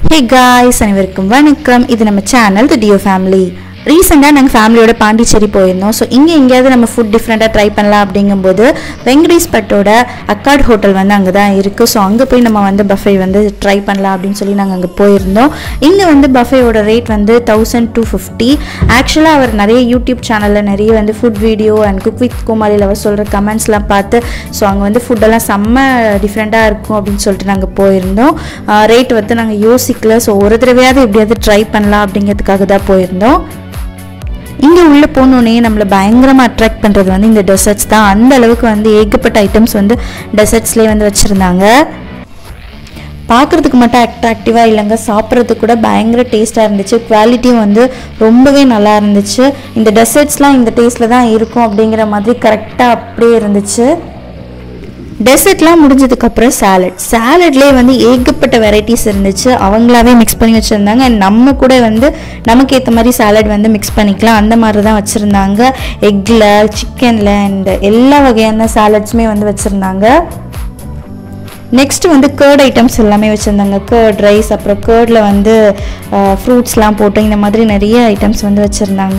hey guys அனைவருக்கும் வணக்கம் இது நம்ம சேனல் தி டியோ ஃபேமிலி ரீசெண்டாக நாங்கள் ஃபேமிலியோட பாண்டிச்சேரி போயிருந்தோம் ஸோ இங்கே எங்கேயாவது நம்ம ஃபுட் டிஃப்ரெண்ட்டாக ட்ரை பண்ணலாம் அப்படிங்கும்போது வெங்கடேஷ் பட்டோட அக்காட் ஹோட்டல் வந்து அங்கே தான் இருக்குது ஸோ அங்கே போய் நம்ம வந்து பஃபே வந்து ட்ரை பண்ணலாம் அப்படின்னு சொல்லி நாங்கள் அங்கே போயிருந்தோம் இங்கே வந்து பஃபேயோட ரேட் வந்து தௌசண்ட் டூ ஃபிஃப்டி ஆக்சுவலாக அவர் நிறைய யூடியூப் சேனலில் நிறைய வந்து food video and cook with குமாரியில் அவர் சொல்கிற கமெண்ட்ஸ்லாம் பார்த்து ஸோ அங்கே வந்து ஃபுட்டெல்லாம் செம்ம டிஃப்ரெண்ட்டாக இருக்கும் அப்படின்னு சொல்லிட்டு நாங்கள் போயிருந்தோம் ரேட் வந்து நாங்கள் யோசிக்கல ஸோ ஒரு தடவையாவது எப்படியாவது ட்ரை பண்ணலாம் அப்படிங்கிறதுக்காக தான் போயிருந்தோம் இங்கே உள்ளே போனோடனே நம்மளை பயங்கரமாக அட்ராக்ட் பண்ணுறது வந்து இந்த டெசர்ட்ஸ் தான் அந்த அளவுக்கு வந்து ஏகப்பட்ட ஐட்டம்ஸ் வந்து டெசர்ட்ஸ்லேயே வந்து வச்சுருந்தாங்க பார்க்குறதுக்கு மட்டும் அட்ராக்டிவாக இல்லைங்க சாப்பிட்றதுக்கு கூட பயங்கர டேஸ்ட்டாக இருந்துச்சு குவாலிட்டியும் வந்து ரொம்பவே நல்லா இருந்துச்சு இந்த டெசர்ட்ஸ்லாம் இந்த டேஸ்ட்டில் தான் இருக்கும் அப்படிங்கிற மாதிரி கரெக்டாக அப்படியே இருந்துச்சு டெசர்ட்லாம் முடிஞ்சதுக்கப்புறம் சாலட் சாலட்லேயே வந்து ஏகப்பட்ட வெரைட்டிஸ் இருந்துச்சு அவங்களாவே மிக்ஸ் பண்ணி வச்சுருந்தாங்க and நம்ம கூட வந்து நமக்கு ஏற்ற மாதிரி சாலட் வந்து மிக்ஸ் பண்ணிக்கலாம் அந்த மாதிரி தான் வச்சுருந்தாங்க எக்கில் சிக்கனில் அண்ட் எல்லா வகையான சாலட்ஸுமே வந்து வச்சுருந்தாங்க நெக்ஸ்ட் வந்து கேர்ட் ஐட்டம்ஸ் எல்லாமே வச்சுருந்தாங்க கேர்ட் ரைஸ் அப்புறம் கேர்டில் வந்து ஃப்ரூட்ஸ்லாம் போட்டு இந்த மாதிரி நிறைய ஐட்டம்ஸ் வந்து வச்சுருந்தாங்க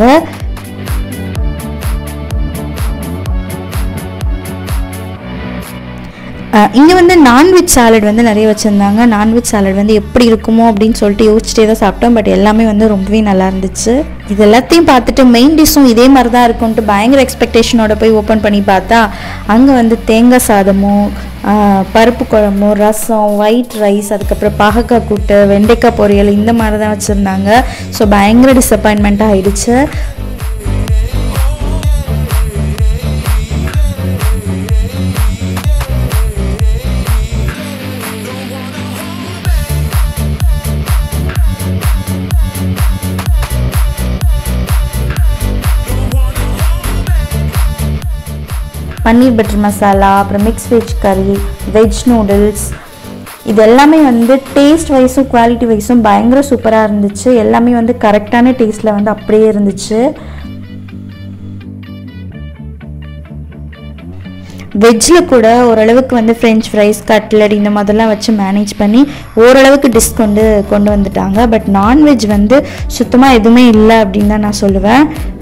இங்கே வந்து நான்வெஜ் சாலட் வந்து நிறைய வச்சுருந்தாங்க நான்வெஜ் சாலட் வந்து எப்படி இருக்குமோ அப்படின்னு சொல்லிட்டு யோசிச்சிட்டே தான் சாப்பிட்டோம் பட் எல்லாமே வந்து ரொம்பவே நல்லா இருந்துச்சு இது எல்லாத்தையும் பார்த்துட்டு மெயின் டிஷ்ஷும் இதே மாதிரி தான் இருக்கும்ட்டு பயங்கர எக்ஸ்பெக்டேஷனோட போய் ஓப்பன் பண்ணி பார்த்தா அங்கே வந்து தேங்காய் சாதமும் ஆஹ், பருப்பு குழம்பும் ரசம் ஒயிட் ரைஸ் அதுக்கப்புறம் பாகக்காய் கூட்டு வெண்டைக்காய் பொரியல் இந்த மாதிரி தான் வச்சுருந்தாங்க ஸோ பயங்கர டிசப்பாயின்மெண்ட் ஆயிடுச்சு பன்னீர் பட்டர் மசாலா அப்புறம் mix veg curry veg noodles இது எல்லாமே வந்து டேஸ்ட் வைஸும் குவாலிட்டி வைஸும் பயங்கர சூப்பராக இருந்துச்சு எல்லாமே வந்து கரெக்டான டேஸ்ட்டில் வந்து அப்படியே இருந்துச்சு வெஜ்ஜில் கூட ஓரளவுக்கு வந்து ஃப்ரெஞ்ச் ஃப்ரைஸ் கட்லட் இந்த மாதிரிலாம் வச்சு மேனேஜ் பண்ணி ஓரளவுக்கு டிஷ் கொண்டு கொண்டு வந்துட்டாங்க பட் நான்வெஜ் வந்து சுத்தமாக எதுவுமே இல்லை அப்படின்னு தான் நான் சொல்லுவேன்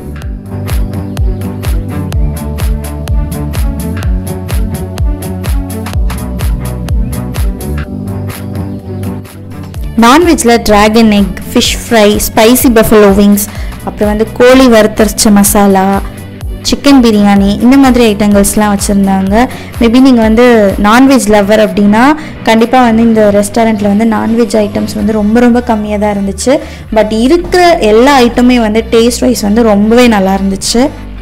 நான்வெஜ்ஜில் dragon egg fish fry spicy buffalo wings அப்புறம் வந்து கோழி வறுத்தரிச்ச மசாலா சிக்கன் பிரியாணி இந்த மாதிரி ஐட்டங்கள்ஸ்லாம் வச்சுருந்தாங்க மேபி நீங்கள் வந்து நான்வெஜ் லவர் அப்படின்னா கண்டிப்பாக வந்து இந்த ரெஸ்டாரண்ட்டில் வந்து நான்வெஜ் ஐட்டம்ஸ் வந்து ரொம்ப ரொம்ப கம்மியாக தான் இருந்துச்சு பட் இருக்கிற எல்லா ஐட்டமே வந்து டேஸ்ட் வைஸ் வந்து ரொம்பவே நல்லா இருந்துச்சு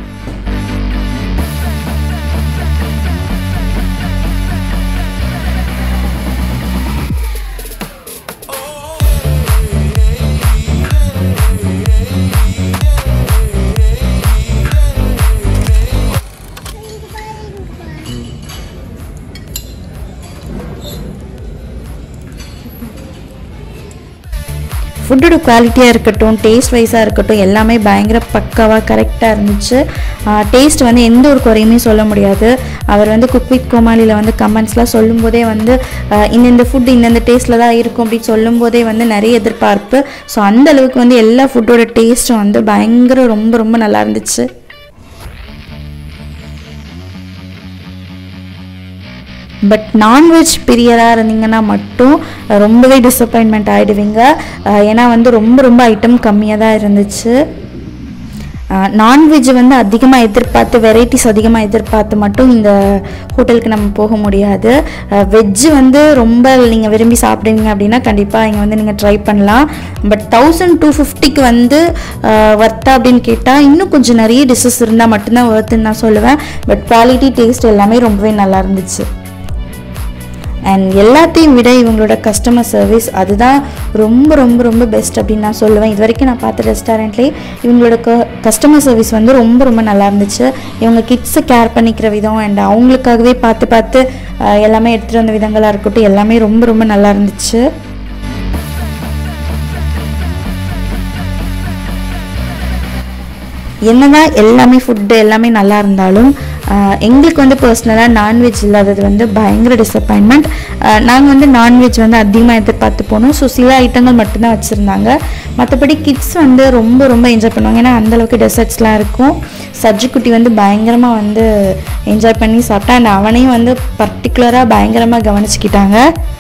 ஃபுட்டோட குவாலிட்டியாக இருக்கட்டும் டேஸ்ட் வைஸாக இருக்கட்டும் எல்லாமே பயங்கர பக்காவாக கரெக்டாக இருந்துச்சு டேஸ்ட் வந்து எந்த ஒரு குறையுமே சொல்ல முடியாது அவர் வந்து குக் வித் கோமாளியில் வந்து கமெண்ட்ஸ்லாம் சொல்லும்போதே வந்து ஆஹ் இந்தந்த ஃபுட் இந்தந்த டேஸ்ட்டில் தான் இருக்கும் அப்படின்னு சொல்லும்போதே வந்து நிறைய எதிர்பார்ப்பு ஸோ அந்த அளவுக்கு வந்து எல்லா ஃபுட்டோட டேஸ்ட்டும் வந்து பயங்கர ரொம்ப ரொம்ப நல்லா இருந்துச்சு பட் நான்வெஜ் பிரியராக இருந்தீங்கன்னா மட்டும் ரொம்பவே டிசப்பாயின்மெண்ட் ஆகிடுவீங்க ஏன்னா வந்து ரொம்ப ரொம்ப ஐட்டம் கம்மியாக தான் இருந்துச்சு நான்வெஜ் வந்து அதிகமாக எதிர்பார்த்து வெரைட்டிஸ் அதிகமாக எதிர்பார்த்து மட்டும் இந்த ஹோட்டலுக்கு நம்ம போக முடியாது வெஜ்ஜு வந்து ரொம்ப நீங்கள் விரும்பி சாப்பிடுவீங்க அப்படின்னா கண்டிப்பாக இங்கே வந்து நீங்கள் ட்ரை பண்ணலாம் பட் தௌசண்ட் டூ ஃபிஃப்டிக்கு வந்து ஒர்த்தா அப்படின்னு கேட்டால் இன்னும் கொஞ்சம் நிறைய டிஷ்ஷஸ் இருந்தால் மட்டும்தான் ஒர்த்துன்னு நான் சொல்லுவேன் பட் குவாலிட்டி டேஸ்ட் எல்லாமே ரொம்பவே நல்லா இருந்துச்சு அண்ட் எல்லாத்தையும் விட இவங்களோட கஸ்டமர் சர்வீஸ் அதுதான் ரொம்ப ரொம்ப ரொம்ப பெஸ்ட் அப்படின்னு நான் சொல்லுவேன் இது வரைக்கும் நான் பார்த்த ரெஸ்டாரண்ட்லேயே இவங்களோட க கஸ்டமர் சர்வீஸ் வந்து ரொம்ப ரொம்ப நல்லா இருந்துச்சு இவங்க கிட்ஸை கேர் பண்ணிக்கிற விதம் அண்ட் அவங்களுக்காகவே பார்த்து பார்த்து அஹ், எல்லாமே எடுத்துகிட்டு வந்த விதங்களாக இருக்கட்டும் எல்லாமே ரொம்ப ரொம்ப நல்லா இருந்துச்சு என்னதான் எல்லாமே ஃபுட்டு எல்லாமே நல்லா இருந்தாலும் ஆஹ் எங்களுக்கு வந்து பர்சனலாக நான்வெஜ் இல்லாதது வந்து பயங்கர டிசப்பாயின்மெண்ட் நாங்கள் வந்து நான்வெஜ் வந்து அதிகமாக எதிர்பார்த்து போனோம் ஸோ சில ஐட்டங்கள் மட்டும்தான் வச்சுருந்தாங்க மற்றபடி கிட்ஸ் வந்து ரொம்ப ரொம்ப என்ஜாய் பண்ணுவாங்க ஏன்னா அந்தளவுக்கு டெசர்ட்ஸ்லாம் இருக்கும் சஜ்ஜிக்குட்டி வந்து பயங்கரமாக வந்து என்ஜாய் பண்ணி சாப்பிட்டா அண்ட் அவனையும் வந்து பர்டிகுலராக பயங்கரமாக கவனிச்சுக்கிட்டாங்க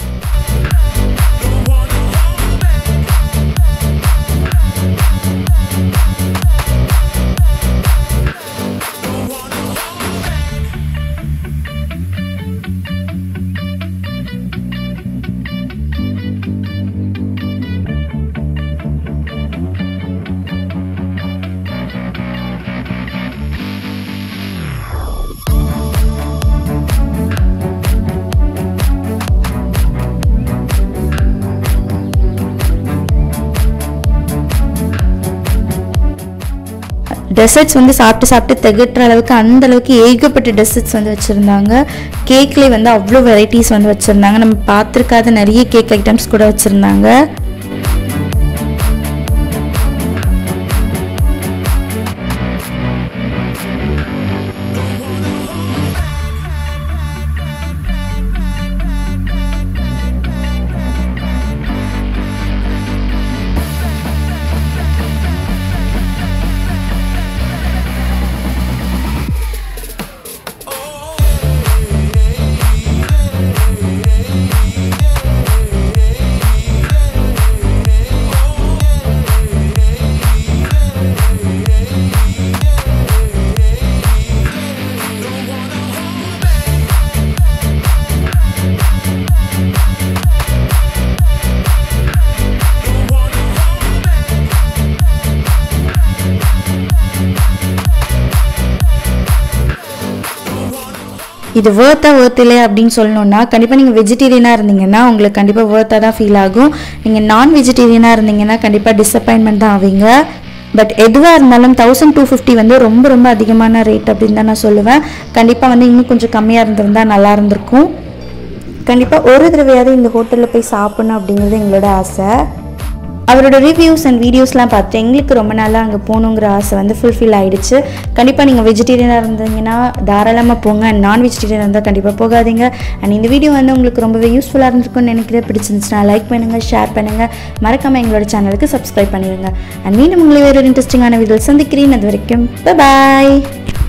டெசர்ட்ஸ் வந்து சாப்பிட்டு சாப்பிட்டு திகட்டுற அளவுக்கு அந்த அளவுக்கு ஏகப்பட்ட டெசர்ட்ஸ் வந்து வச்சுருந்தாங்க கேக்லேயே வந்து அவ்வளோ வெரைட்டிஸ் வந்து வச்சுருந்தாங்க நம்ம பார்த்துருக்காத நிறைய கேக் ஐட்டம்ஸ் கூட வச்சுருந்தாங்க இது வேர்த்தா வேர்த் இல்லையா அப்படின்னு சொல்லணும்னா கண்டிப்பாக நீங்கள் வெஜிடேரியனாக இருந்தீங்கன்னா உங்களுக்கு கண்டிப்பாக வேர்த்தாக தான் ஃபீல் ஆகும் நீங்கள் நான் வெஜிடேரியனாக இருந்தீங்கன்னா கண்டிப்பாக டிசப்பாயின்மெண்ட் தான் ஆவீங்க பட் எதுவாக இருந்தாலும் தௌசண்ட் டூ ஃபிஃப்டி வந்து ரொம்ப ரொம்ப அதிகமான ரேட் அப்படின்னு தான் நான் சொல்லுவேன் கண்டிப்பாக வந்து இன்னும் கொஞ்சம் கம்மியாக இருந்திருந்தா நல்லா இருந்திருக்கும் கண்டிப்பாக ஒரு தடவையாவது இந்த ஹோட்டலில் போய் சாப்பிடணும் அப்படிங்கிறது எங்களோட ஆசை அவரோட ரிவ்யூஸ் அண்ட் வீடியோஸ்லாம் பார்த்து எங்களுக்கு ரொம்ப நாளாக அங்கே போகணுங்கிற ஆசை வந்து ஃபுல்ஃபில் ஆயிடுச்சு கண்டிப்பாக நீங்கள் வெஜிடேரியனாக இருந்தீங்கன்னா தாராளமாக போங்க அண்ட் நான் வெஜிடேரியனாக இருந்தால் கண்டிப்பாக போகாதீங்க அண்ட் இந்த வீடியோ வந்து உங்களுக்கு ரொம்பவே யூஸ்ஃபுல்லாக இருந்திருக்கும்னு நினைக்கிறேன் பிடிச்சிருந்துச்சுன்னா லைக் பண்ணுங்கள் ஷேர் பண்ணுங்கள் மறக்காமல் எங்களோட சேனலுக்கு சப்ஸ்கிரைப் பண்ணிடுங்க அண்ட் மீண்டும் உங்களை வேறு இன்ட்ரெஸ்டிங்கான வீடியோ சந்திக்கிறேன் அது வரைக்கும் பாய்